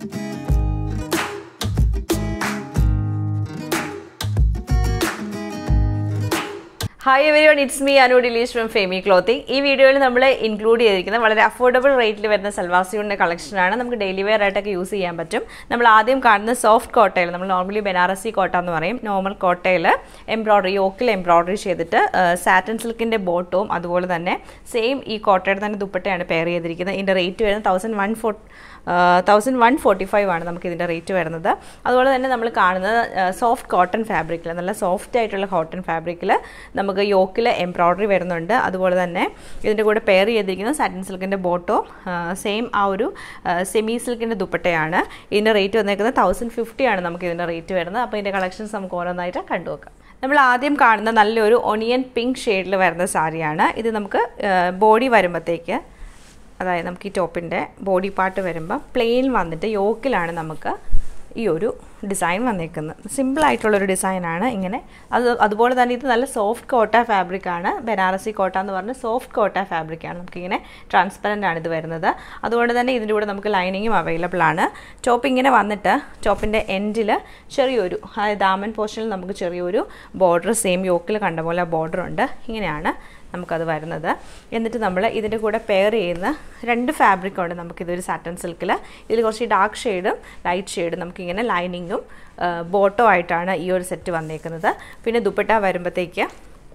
hi everyone it's me Anu Dilish from Femi clothing ഈ വീഡിയോയിൽ നമ്മൾ ഇൻക്ലൂഡ് ചെയ്തിരിക്കുന്ന വളരെ അഫോർഡബിൾ റേറ്റിൽ വരുന്ന സൽവാസിയുടെ കളക്ഷനാണ് നമുക്ക് ഡെയിലി വെയർ ആയിട്ടൊക്കെ യൂസ് ചെയ്യാൻ പറ്റും നമ്മൾ ആദ്യം കാണുന്ന സോഫ്റ്റ് കോട്ടയിൽ നമ്മൾ നോർമലി ബനാറസി കോട്ട എന്ന് പറയും നോർമൽ കോട്ടയിൽ എംബ്രോയ്ഡറി യോക്കിൽ എംബ്രോയ്ഡറി ചെയ്തിട്ട് സാറ്റൻ സിൽക്കിൻ്റെ ബോട്ടവും അതുപോലെ തന്നെ സെയിം ഈ കോട്ടയുടെ തന്നെ ദുപ്പട്ടയാണ് പെയർ ചെയ്തിരിക്കുന്നത് ഇതിൻ്റെ റേറ്റ് വരുന്നത് thousand one four thousand one forty five ആണ് നമുക്ക് ഇതിൻ്റെ റേറ്റ് വരുന്നത് അതുപോലെ തന്നെ നമ്മൾ കാണുന്നത് സോഫ്റ്റ് കോട്ടൺ ഫാബ്രിക്കിൽ നല്ല സോഫ്റ്റ് ആയിട്ടുള്ള കോട്ടൺ ഫാബ്രിക്കിൽ നമുക്ക് യോക്കിൽ എംബ്രോയ്ഡറി വരുന്നുണ്ട് അതുപോലെ തന്നെ ഇതിൻ്റെ കൂടെ പെയർ ചെയ്തിരിക്കുന്ന സാറ്റിൻ സിൽക്കിൻ്റെ ബോട്ടോ സെയിം ആ ഒരു സെമി സിൽക്കിൻ്റെ ദുപ്പട്ടയാണ് ഇതിൻ്റെ റേറ്റ് വന്നേക്കുന്നത് തൗസൻഡ് ഫിഫ്റ്റി ആണ് നമുക്ക് ഇതിൻ്റെ റേറ്റ് വരുന്നത് അപ്പോൾ ഇതിൻ്റെ കളക്ഷൻസ് നമുക്ക് ഓരോന്നായിട്ട് കണ്ടുവെക്കാം നമ്മൾ ആദ്യം കാണുന്ന നല്ലൊരു ഒണിയൻ പിങ്ക് ഷെയ്ഡിൽ വരുന്ന സാരിയാണ് ഇത് നമുക്ക് ബോഡി വരുമ്പോഴത്തേക്ക് അതായത് നമുക്ക് ഈ ടോപ്പിൻ്റെ ബോഡി പാർട്ട് വരുമ്പോൾ പ്ലെയിൻ വന്നിട്ട് യോക്കിലാണ് നമുക്ക് ഈ ഒരു ഡിസൈൻ വന്നേക്കുന്നത് സിമ്പിളായിട്ടുള്ളൊരു ഡിസൈനാണ് ഇങ്ങനെ അത് അതുപോലെ തന്നെ ഇത് നല്ല സോഫ്റ്റ് കോട്ട ഫാബ്രിക്കാണ് ബനാറസി കോട്ട എന്ന് പറഞ്ഞ സോഫ്റ്റ് കോട്ട ഫാബ്രിക്കാണ് നമുക്കിങ്ങനെ ട്രാൻസ്പെറൻ്റ് ആണ് ഇത് വരുന്നത് അതുകൊണ്ട് തന്നെ ഇതിൻ്റെ കൂടെ നമുക്ക് ലൈനിങ്ങും അവൈലബിൾ ആണ് ടോപ്പ് ഇങ്ങനെ വന്നിട്ട് ടോപ്പിൻ്റെ എൻഡിൽ ചെറിയൊരു അതായത് ദാമൻ പോർഷനിൽ നമുക്ക് ചെറിയൊരു ബോർഡർ സെയിം യോക്കിൽ കണ്ട പോലെ ബോർഡർ ഉണ്ട് ഇങ്ങനെയാണ് നമുക്കത് വരുന്നത് എന്നിട്ട് നമ്മൾ ഇതിൻ്റെ കൂടെ പെയർ ചെയ്യുന്ന രണ്ട് ഫാബ്രിക് ഉണ്ട് നമുക്കിതൊരു സാറ്റൻ സിൽക്കിൽ ഇതിൽ കുറച്ച് ഡാർക്ക് ഷെയ്ഡും ലൈറ്റ് ഷെയ്ഡും നമുക്കിങ്ങനെ ലൈനിങ്ങും ബോട്ടോ ആയിട്ടാണ് ഈ ഒരു സെറ്റ് വന്നേക്കുന്നത് പിന്നെ ദുപ്പട്ട വരുമ്പോഴത്തേക്ക്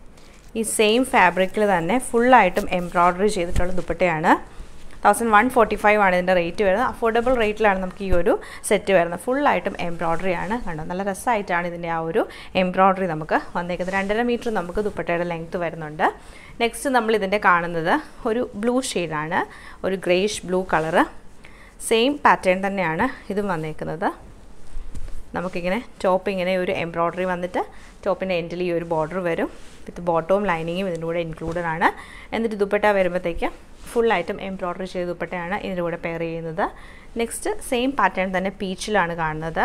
ഈ സെയിം ഫാബ്രിക്കിൽ തന്നെ ഫുള്ളായിട്ടും എംബ്രോയ്ഡറി ചെയ്തിട്ടുള്ള ദുപ്പട്ടയാണ് തൗസൻഡ് വൺ ഫോർട്ടി ഫൈവ് ആണ് ഇതിൻ്റെ റേറ്റ് വരുന്നത് അഫോർഡബിൾ റേറ്റിലാണ് നമുക്ക് ഈ ഒരു സെറ്റ് വരുന്നത് ഫുള്ളായിട്ടും എംബ്രോയ്ഡറി ആണ് കണ്ടോ നല്ല രസമായിട്ടാണ് ഇതിൻ്റെ ആ ഒരു എംബ്രോയ്ഡറി നമുക്ക് വന്നേക്കുന്നത് രണ്ടര മീറ്റർ നമുക്ക് ദുപ്പട്ടയുടെ ലെങ്ത്ത് വരുന്നുണ്ട് നെക്സ്റ്റ് നമ്മൾ ഇതിൻ്റെ കാണുന്നത് ഒരു ബ്ലൂ ഷെയ്ഡാണ് ഒരു greyish blue colour same pattern തന്നെയാണ് ഇതും വന്നേക്കുന്നത് നമുക്കിങ്ങനെ ടോപ്പ് ഇങ്ങനെ ഒരു എംബ്രോയ്ഡറി വന്നിട്ട് ടോപ്പിൻ്റെ എൻഡിൽ ഈ ഒരു ബോർഡർ വരും വിത്ത് ബോട്ടവും ലൈനിങ്ങും ഇതിൻ്റെ കൂടെ ഇൻക്ലൂഡഡ് ആണ് എന്നിട്ട് ദുപ്പട്ട വരുമ്പോഴത്തേക്ക് ഫുൾ ഐറ്റം എംബ്രോയ്ഡറി ചെയ്ത ദുപ്പട്ടയാണ് ഇതിൻ്റെ കൂടെ പെയർ ചെയ്യുന്നത് നെക്സ്റ്റ് സെയിം പാറ്റേൺ തന്നെ പീച്ചിലാണ് കാണുന്നത്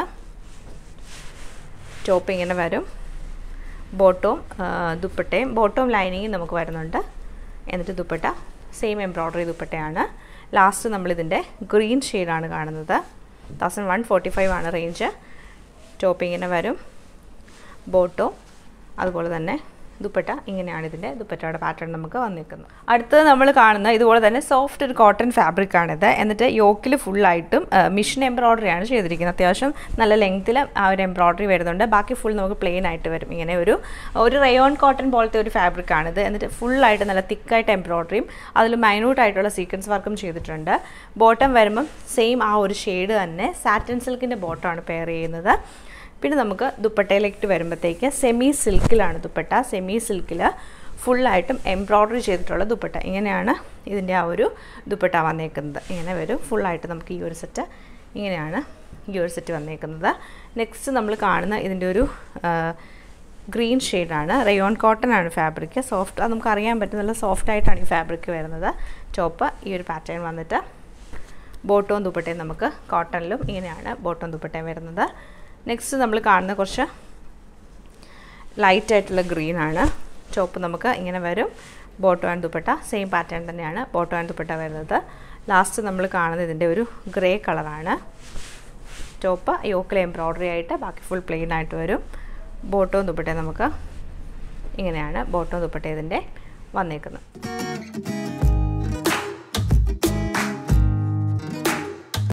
ടോപ്പ് ഇങ്ങനെ വരും ബോട്ടവും ദുപ്പട്ടയും ബോട്ടവും ലൈനിങ്ങും നമുക്ക് വരുന്നുണ്ട് എന്നിട്ട് ദുപ്പട്ട സെയിം എംബ്രോയ്ഡറി ദുപ്പട്ടയാണ് ലാസ്റ്റ് നമ്മളിതിൻ്റെ ഗ്രീൻ ഷെയ്ഡാണ് കാണുന്നത് തൗസൻഡ് വൺ ഫോർട്ടി ഫൈവ് ആണ് റേഞ്ച് ടോപ്പ് ഇങ്ങനെ വരും ബോട്ടോ അതുപോലെ തന്നെ ദുപ്പട്ട ഇങ്ങനെയാണ് ഇതിൻ്റെ ദുപ്പട്ടയുടെ പാറ്റേൺ നമുക്ക് വന്നിരിക്കുന്നത് അടുത്തത് നമ്മൾ കാണുന്ന ഇതുപോലെ തന്നെ സോഫ്റ്റ് ഒരു കോട്ടൺ ഫാബ്രിക് ആണിത് എന്നിട്ട് യോക്കിൽ ഫുള്ളായിട്ടും മിഷൻ എംബ്രോയ്ഡറി ആണ് ചെയ്തിരിക്കുന്നത് അത്യാവശ്യം നല്ല ലെങ്ത്തിൽ ആ ഒരു എംബ്രോയ്ഡറി വരുന്നുണ്ട് ബാക്കി ഫുൾ നമുക്ക് പ്ലെയിൻ ആയിട്ട് വരും ഇങ്ങനെ ഒരു ഒരു റയോൺ കോട്ടൺ പോലത്തെ ഒരു ഫാബ്രിക് ആണിത് എന്നിട്ട് ഫുള്ളായിട്ട് നല്ല തിക്കായിട്ട് എംബ്രോയ്ഡറിയും അതിൽ മൈന്യൂട്ട് ആയിട്ടുള്ള സീക്വൻസ് വർക്കും ചെയ്തിട്ടുണ്ട് ബോട്ടം വരുമ്പം സെയിം ആ ഒരു ഷെയ്ഡ് തന്നെ സാറ്റൻ സിൽക്കിൻ്റെ ബോട്ടമാണ് പെയർ ചെയ്യുന്നത് പിന്നെ നമുക്ക് ദുപ്പട്ടയിലേക്ക് വരുമ്പോഴത്തേക്ക് സെമി സിൽക്കിലാണ് ദുപ്പട്ട സെമി സിൽക്കിൽ ഫുള്ളായിട്ടും എംബ്രോയ്ഡറി ചെയ്തിട്ടുള്ള ദുപ്പട്ട ഇങ്ങനെയാണ് ഇതിൻ്റെ ആ ഒരു ദുപ്പട്ട വന്നേക്കുന്നത് ഇങ്ങനെ വരും ഫുള്ളായിട്ട് നമുക്ക് ഈ ഒരു സെറ്റ് ഇങ്ങനെയാണ് ഈ ഒരു സെറ്റ് വന്നേക്കുന്നത് നെക്സ്റ്റ് നമ്മൾ കാണുന്ന ഇതിൻ്റെ ഒരു ഗ്രീൻ ഷെയ്ഡാണ് റയോൺ കോട്ടൺ ആണ് ഫാബ്രിക് സോഫ്റ്റ് അത് നമുക്ക് അറിയാൻ പറ്റും നല്ല സോഫ്റ്റ് ആയിട്ടാണ് ഈ ഫാബ്രിക് വരുന്നത് ടോപ്പ് ഈ ഒരു പാറ്റേൺ വന്നിട്ട് ബോട്ടവും ദുപ്പട്ടയും നമുക്ക് കോട്ടണിലും ഇങ്ങനെയാണ് ബോട്ടവും ദുപ്പട്ടയും വരുന്നത് നെക്സ്റ്റ് നമ്മൾ കാണുന്ന കുറച്ച് ലൈറ്റ് ആയിട്ടുള്ള ഗ്രീൻ ആണ് ചോപ്പ് നമുക്ക് ഇങ്ങനെ വരും bottom and dupatta same pattern തന്നെയാണ് ബോട്ടോ ആൻഡ് ദുപ്പട്ട വരുന്നത് ലാസ്റ്റ് നമ്മൾ കാണുന്നത് ഇതിൻ്റെ ഒരു ഗ്രേ കളറാണ് ടോപ്പ് യോക്കിൽ എംബ്രോയ്ഡറി ആയിട്ട് ബാക്കി ഫുൾ പ്ലെയിൻ ആയിട്ട് വരും ബോട്ടവും ദുപ്പട്ടയും നമുക്ക് ഇങ്ങനെയാണ് ബോട്ടവും ദുപ്പട്ട ഇതിൻ്റെ വന്നേക്കുന്നത്